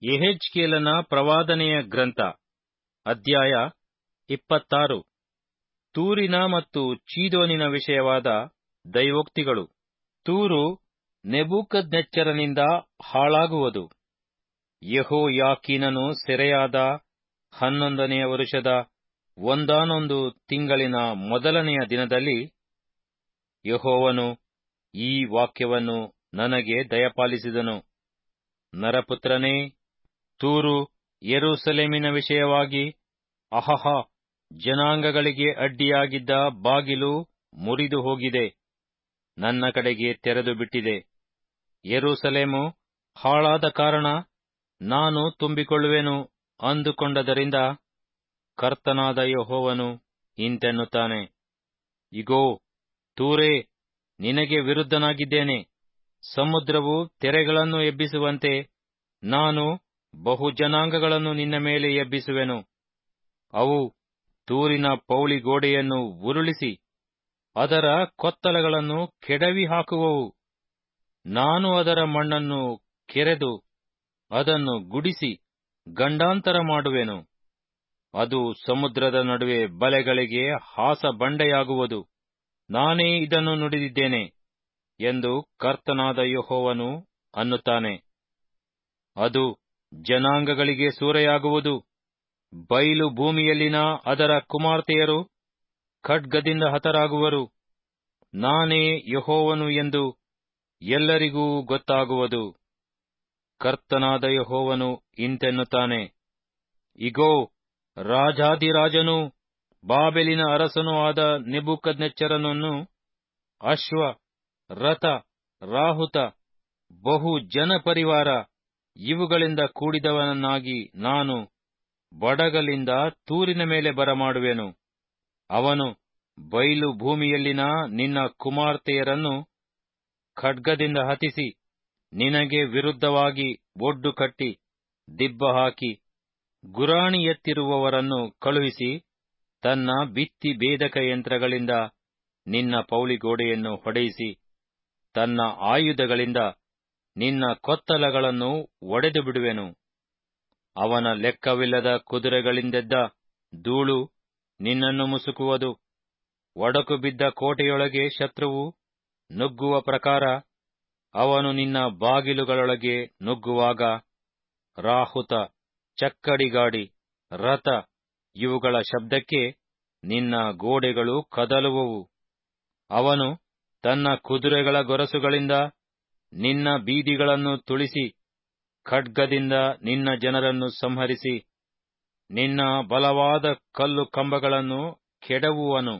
ಯೆಹೆಜ್ಕೇಲನ ಪ್ರವಾದನೆಯ ಗ್ರಂಥ ಅಧ್ಯಾಯ ಇಪ್ಪತ್ತಾರು ತೂರಿನ ಮತ್ತು ಚೀದೋನಿನ ವಿಷಯವಾದ ದೈವೋಕ್ತಿಗಳು ತೂರು ನೆಬೂಕದ್ನೆಚ್ಚರನಿಂದ ಹಾಳಾಗುವುದು ಯೆಹೋಯಾಕೀನನು ಸೆರೆಯಾದ ಹನ್ನೊಂದನೆಯ ವರುಷದ ಒಂದಾನೊಂದು ತಿಂಗಳಿನ ಮೊದಲನೆಯ ದಿನದಲ್ಲಿ ಯೆಹೋವನು ಈ ವಾಕ್ಯವನ್ನು ನನಗೆ ದಯಪಾಲಿಸಿದನು ನರಪುತ್ರನೇ ತೂರು ಯೆರೂಸಲೇಮಿನ ವಿಷಯವಾಗಿ ಅಹಹ ಜನಾಂಗಗಳಿಗೆ ಅಡ್ಡಿಯಾಗಿದ್ದ ಬಾಗಿಲು ಮುರಿದು ಹೋಗಿದೆ ನನ್ನ ಕಡೆಗೆ ತೆರೆದು ಬಿಟ್ಟಿದೆ ಯೆರೂಸಲೇಮು ಹಾಳಾದ ಕಾರಣ ನಾನು ತುಂಬಿಕೊಳ್ಳುವೆನು ಅಂದುಕೊಂಡದರಿಂದ ಕರ್ತನಾದ ಯೆಹೋವನು ಇಂತೆನ್ನುತ್ತಾನೆ ಇಗೋ ತೂರೇ ನಿನಗೆ ವಿರುದ್ಧನಾಗಿದ್ದೇನೆ ಸಮುದ್ರವು ತೆರೆಗಳನ್ನು ಎಬ್ಬಿಸುವಂತೆ ನಾನು ಬಹು ಜನಾಂಗಗಳನ್ನು ನಿನ್ನ ಮೇಲೆ ಎಬ್ಬಿಸುವೆನು ಅವು ತೂರಿನ ಪೌಳಿ ಗೋಡೆಯನ್ನು ಉರುಳಿಸಿ ಅದರ ಕೊತ್ತಲಗಳನ್ನು ಕೆಡವಿ ಹಾಕುವವು ನಾನು ಅದರ ಮಣ್ಣನ್ನು ಕೆರೆದು ಅದನ್ನು ಗುಡಿಸಿ ಗಂಡಾಂತರ ಮಾಡುವೆನು ಅದು ಸಮುದ್ರದ ನಡುವೆ ಬಲೆಗಳಿಗೆ ಹಾಸ ಬಂಡೆಯಾಗುವುದು ನಾನೇ ಇದನ್ನು ನುಡಿದಿದ್ದೇನೆ ಎಂದು ಕರ್ತನಾದ ಯೆಹೋವನು ಅನ್ನುತ್ತಾನೆ ಅದು ಜನಾಂಗಗಳಿಗೆ ಸೂರೆಯಾಗುವುದು ಬಯಲು ಭೂಮಿಯಲ್ಲಿನ ಅದರ ಕುಮಾರ್ತೆಯರು ಖಡ್ಗದಿಂದ ಹತರಾಗುವರು ನಾನೇ ಯೆಹೋವನು ಎಂದು ಎಲ್ಲರಿಗೂ ಗೊತ್ತಾಗುವುದು ಕರ್ತನಾದ ಯೆಹೋವನು ಇಂತೆನ್ನುತ್ತಾನೆ ಇಗೋ ರಾಜಾದಿರಾಜನೂ ಬಾಬೆಲಿನ ಅರಸನೂ ಆದ ನೆಬೂಕದ್ನೆಚ್ಚರನನ್ನು ಅಶ್ವ ರಥ ರಾಹುತ ಬಹು ಜನಪರಿವಾರ ಇವುಗಳಿಂದ ಕೂಡಿದವನನ್ನಾಗಿ ನಾನು ಬಡಗಲಿಂದ ತೂರಿನ ಮೇಲೆ ಬರಮಾಡುವೆನು ಅವನು ಬಯಲು ಭೂಮಿಯಲ್ಲಿನ ನಿನ್ನ ಕುಮಾರ್ತೆಯರನ್ನು ಖಡ್ಗದಿಂದ ಹತಿಸಿ ನಿನಗೆ ವಿರುದ್ಧವಾಗಿ ಒಡ್ಡು ಕಟ್ಟಿ ದಿಬ್ಬ ಹಾಕಿ ಗುರಾಣಿ ಎತ್ತಿರುವವರನ್ನು ಕಳುಹಿಸಿ ತನ್ನ ಬಿತ್ತಿ ಭೇದಕ ಯಂತ್ರಗಳಿಂದ ನಿನ್ನ ಪೌಳಿಗೋಡೆಯನ್ನು ಹೊಡೆಯಿಸಿ ತನ್ನ ಆಯುಧಗಳಿಂದ ನಿನ್ನ ಕೊತ್ತಲಗಳನ್ನು ಒಡೆದು ಬಿಡುವೆನು ಅವನ ಲೆಕ್ಕವಿಲ್ಲದ ಕುದುರೆಗಳಿಂದೆದ್ದ ಧೂಳು ನಿನ್ನನ್ನು ಮುಸುಕುವುದು ಒಡಕು ಬಿದ್ದ ಕೋಟೆಯೊಳಗೆ ಶತ್ರುವು ನುಗ್ಗುವ ಪ್ರಕಾರ ಅವನು ನಿನ್ನ ಬಾಗಿಲುಗಳೊಳಗೆ ನುಗ್ಗುವಾಗ ರಾಹುತ ಚಕ್ಕಡಿಗಾಡಿ ರಥ ಇವುಗಳ ಶಬ್ದಕ್ಕೆ ನಿನ್ನ ಗೋಡೆಗಳು ಕದಲುವವು ಅವನು ತನ್ನ ಕುದುರೆಗಳ ಗೊರಸುಗಳಿಂದ ನಿನ್ನ ಬೀದಿಗಳನ್ನು ತುಳಿಸಿ ಖಡ್ಗದಿಂದ ನಿನ್ನ ಜನರನ್ನು ಸಂಹರಿಸಿ ನಿನ್ನ ಬಲವಾದ ಕಲ್ಲು ಕಂಬಗಳನ್ನು ಕೆಡವುವನು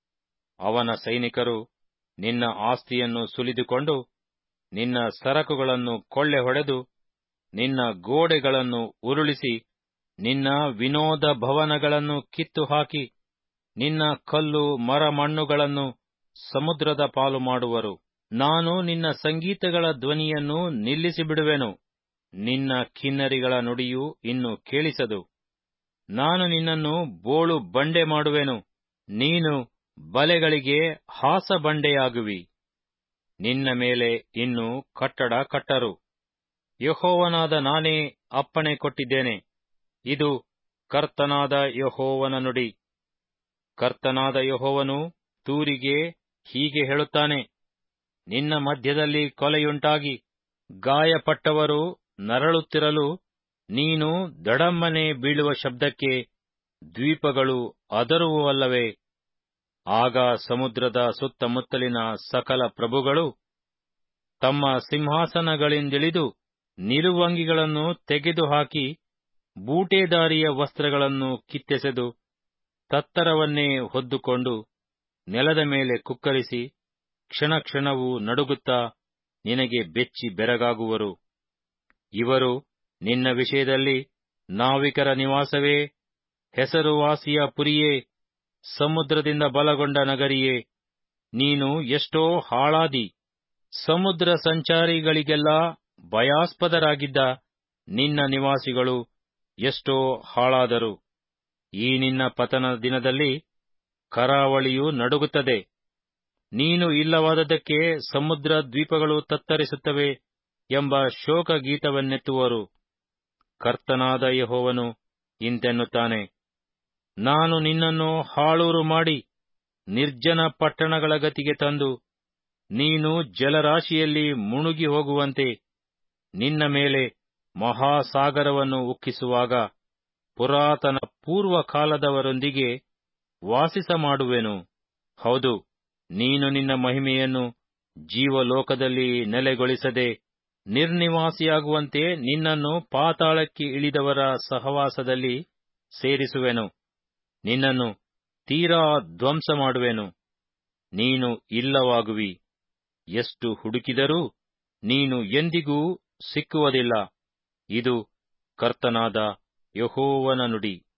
ಅವನ ಸೈನಿಕರು ನಿನ್ನ ಆಸ್ತಿಯನ್ನು ಸುಲಿದುಕೊಂಡು ನಿನ್ನ ಸರಕುಗಳನ್ನು ಕೊಳ್ಳೆ ಹೊಡೆದು ನಿನ್ನ ಗೋಡೆಗಳನ್ನು ಉರುಳಿಸಿ ನಿನ್ನ ವಿನೋದ ಭವನಗಳನ್ನು ಕಿತ್ತು ಹಾಕಿ ನಿನ್ನ ಕಲ್ಲು ಮರ ಮಣ್ಣುಗಳನ್ನು ಸಮುದ್ರದ ಪಾಲು ಮಾಡುವರು ನಾನು ನಿನ್ನ ಸಂಗೀತಗಳ ಧ್ವನಿಯನ್ನು ನಿಲ್ಲಿಸಿಬಿಡುವೆನು ನಿನ್ನ ಕಿನ್ನರಿಗಳ ನುಡಿಯು ಇನ್ನು ಕೇಳಿಸದು ನಾನು ನಿನ್ನನ್ನು ಬೋಳು ಬಂಡೆ ಮಾಡುವೆನು ನೀನು ಬಲೆಗಳಿಗೆ ಹಾಸ ಬಂಡೆಯಾಗುವಿ ನಿನ್ನ ಮೇಲೆ ಇನ್ನು ಕಟ್ಟಡ ಕಟ್ಟರು ಯಹೋವನಾದ ನಾನೇ ಅಪ್ಪಣೆ ಕೊಟ್ಟಿದ್ದೇನೆ ಇದು ಕರ್ತನಾದ ಯಹೋವನ ನುಡಿ ಕರ್ತನಾದ ಯಹೋವನು ತೂರಿಗೆ ಹೀಗೆ ಹೇಳುತ್ತಾನೆ ನಿನ್ನ ಮಧ್ಯದಲ್ಲಿ ಕೊಲೆಯುಂಟಾಗಿ ಗಾಯಪಟ್ಟವರು ನರಳುತ್ತಿರಲು ನೀನು ದಡಮ್ಮನೆ ಬೀಳುವ ಶಬ್ದಕ್ಕೆ ದ್ವೀಪಗಳು ಅದರುವಲ್ಲವೇ ಆಗ ಸಮುದ್ರದ ಸುತ್ತಮುತ್ತಲಿನ ಸಕಲ ಪ್ರಭುಗಳು ತಮ್ಮ ಸಿಂಹಾಸನಗಳಿಂದಿಳಿದು ನಿಲುವಂಗಿಗಳನ್ನು ತೆಗೆದುಹಾಕಿ ಬೂಟೇದಾರಿಯ ವಸ್ತ್ರಗಳನ್ನು ಕಿತ್ತೆಸೆದು ತತ್ತರವನ್ನೇ ಹೊದ್ದುಕೊಂಡು ನೆಲದ ಮೇಲೆ ಕುಕ್ಕರಿಸಿ ಕ್ಷಣ ಕ್ಷಣವೂ ನಡುಗುತ್ತಾ ನಿನಗೆ ಬೆಚ್ಚಿ ಬೆರಗಾಗುವರು ಇವರು ನಿನ್ನ ವಿಷಯದಲ್ಲಿ ನಾವಿಕರ ನಿವಾಸವೇ ಹೆಸರುವಾಸಿಯ ಪುರಿಯೇ ಸಮುದ್ರದಿಂದ ಬಲಗೊಂಡ ನಗರಿಯೇ ನೀನು ಎಷ್ಟೋ ಹಾಳಾದಿ ಸಮುದ್ರ ಸಂಚಾರಿಗಳಿಗೆಲ್ಲ ಭಯಾಸ್ಪದರಾಗಿದ್ದ ನಿನ್ನ ನಿವಾಸಿಗಳು ಎಷ್ಟೋ ಹಾಳಾದರು ಈ ನಿನ್ನ ಪತನ ದಿನದಲ್ಲಿ ಕರಾವಳಿಯು ನಡುಗುತ್ತದೆ ನೀನು ಇಲ್ಲವಾದದ್ದಕ್ಕೆ ಸಮುದ್ರ ದ್ವೀಪಗಳು ತತ್ತರಿಸುತ್ತವೆ ಎಂಬ ಶೋಕಗೀತವನ್ನೆತ್ತುವರು ಕರ್ತನಾದ ಯಹೋವನು ಇಂತೆನ್ನುತ್ತಾನೆ ನಾನು ನಿನ್ನನ್ನು ಹಾಳೂರು ಮಾಡಿ ನಿರ್ಜನ ಪಟ್ಟಣಗಳ ಗತಿಗೆ ತಂದು ನೀನು ಜಲರಾಶಿಯಲ್ಲಿ ಮುಳುಗಿ ಹೋಗುವಂತೆ ನಿನ್ನ ಮೇಲೆ ಮಹಾಸಾಗರವನ್ನು ಉಕ್ಕಿಸುವಾಗ ಪುರಾತನ ಪೂರ್ವ ಕಾಲದವರೊಂದಿಗೆ ವಾಸಿಸ ಮಾಡುವೆನು ಹೌದು ನೀನು ನಿನ್ನ ಮಹಿಮೆಯನ್ನು ಜೀವಲೋಕದಲ್ಲಿ ನೆಲೆಗೊಳಿಸದೆ ನಿರ್ನಿವಾಸಿಯಾಗುವಂತೆ ನಿನ್ನನ್ನು ಪಾತಾಳಕ್ಕೆ ಇಳಿದವರ ಸಹವಾಸದಲ್ಲಿ ಸೇರಿಸುವೆನು ನಿನ್ನನ್ನು ತೀರಾ ಧ್ವಂಸ ಮಾಡುವೆನು ನೀನು ಇಲ್ಲವಾಗುವಿ ಎಷ್ಟು ಹುಡುಕಿದರೂ ನೀನು ಎಂದಿಗೂ ಸಿಕ್ಕುವುದಿಲ್ಲ ಇದು ಕರ್ತನಾದ ಯಹೋವನ ನುಡಿ